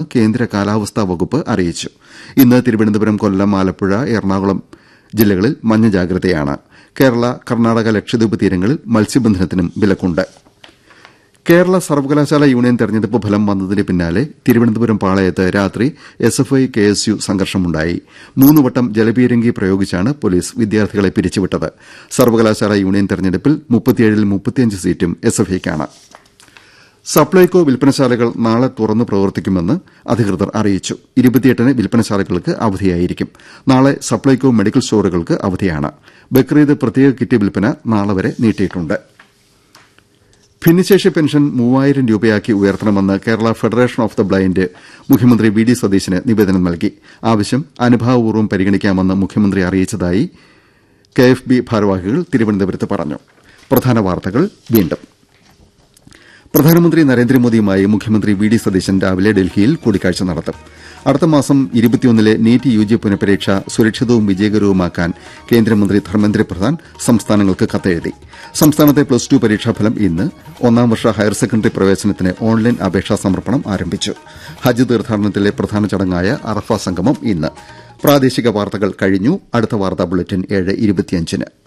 കേന്ദ്ര കാലാവസ്ഥാ വകുപ്പ് അറിയിച്ചു ഇന്ന് തിരുവനന്തപുരം കൊല്ലം ആലപ്പുഴ എറണാകുളം ജില്ലകളിൽ മഞ്ഞ ജാഗ്രതയാണ് കേരള കർണാടക ലക്ഷദ്വീപ് തീരങ്ങളിൽ മത്സ്യബന്ധനത്തിനും വിലക്കുണ്ട് കേരള സർവകലാശാല യൂണിയൻ തെരഞ്ഞെടുപ്പ് ഫലം വന്നതിന് പിന്നാലെ തിരുവനന്തപുരം പാളയത്ത് രാത്രി S F I K S U സംഘർഷമുണ്ടായി മൂന്നുവട്ടം ജലപീരങ്കി പ്രയോഗിച്ചാണ് പോലീസ് വിദ്യാർത്ഥികളെ പിരിച്ചുവിട്ടത് സർവകലാശാല യൂണിയൻ തെരഞ്ഞെടുപ്പിൽ മുപ്പത്തിയേഴിൽ മുപ്പത്തിയഞ്ച് സീറ്റും എസ് എഫ് ഐക്കാണ് സപ്ലൈകോ വിൽപ്പനശാലകൾ നാളെ തുറന്ന് പ്രവർത്തിക്കുമെന്ന് അധികൃതർ അറിയിച്ചു ഇരുപത്തിയെട്ടിന് വിൽപ്പനശാലകൾക്ക് അവധിയായിരിക്കും നാളെ സപ്ലൈകോ മെഡിക്കൽ സ്റ്റോറുകൾക്ക് അവധിയാണ് ബക്രീദ് പ്രത്യേക കിറ്റ് വിൽപ്പന നാളെ വരെ നീട്ടിയിട്ടുണ്ട് ഭിന്നശേഷി പെൻഷൻ മൂവായിരം രൂപയാക്കി ഉയർത്തണമെന്ന് Kerala federation of the blind മുഖ്യമന്ത്രി വി ഡി സതീശന് നിവേദനം നൽകി ആവശ്യം അനുഭാവപൂർവ്വം പരിഗണിക്കാമെന്ന് മുഖ്യമന്ത്രി അറിയിച്ചതായി കെ എഫ് ബി ഭാരവാഹികൾ തിരുവനന്തപുരത്ത് പറഞ്ഞു പ്രധാന വാർത്തകൾ വീണ്ടും പ്രധാനമന്ത്രി നരേന്ദ്രമോദിയുമായി മുഖ്യമന്ത്രി വി ഡി സതീശൻ രാവിലെ ഡൽഹിയിൽ കൂടിക്കാഴ്ച നടത്തും അടുത്ത മാസം ഇരുപത്തിയൊന്നിലെ നീറ്റ് യു ജി പുനഃപരീക്ഷ സുരക്ഷിതവും വിജയകരവുമാക്കാൻ കേന്ദ്രമന്ത്രി ധർമ്മേന്ദ്ര പ്രധാൻ സംസ്ഥാനങ്ങൾക്ക് കത്തെഴുതി സംസ്ഥാനത്തെ പ്ലസ് ടു പരീക്ഷാഫലം ഇന്ന് ഒന്നാം വർഷ ഹയർ സെക്കൻഡറി പ്രവേശനത്തിന് ഓൺലൈൻ അപേക്ഷാ സമർപ്പണം ആരംഭിച്ചു ഹജ്ജ് തീർത്ഥാടനത്തിലെ പ്രധാന ചടങ്ങായ അറഫ സംഗമം ഇന്ന് പ്രാദേശിക വാർത്തകൾ കഴിഞ്ഞു അടുത്ത വാർത്താ ബുള്ളറ്റിൻ ഏഴ് ഇരുപത്തിയഞ്ചിന്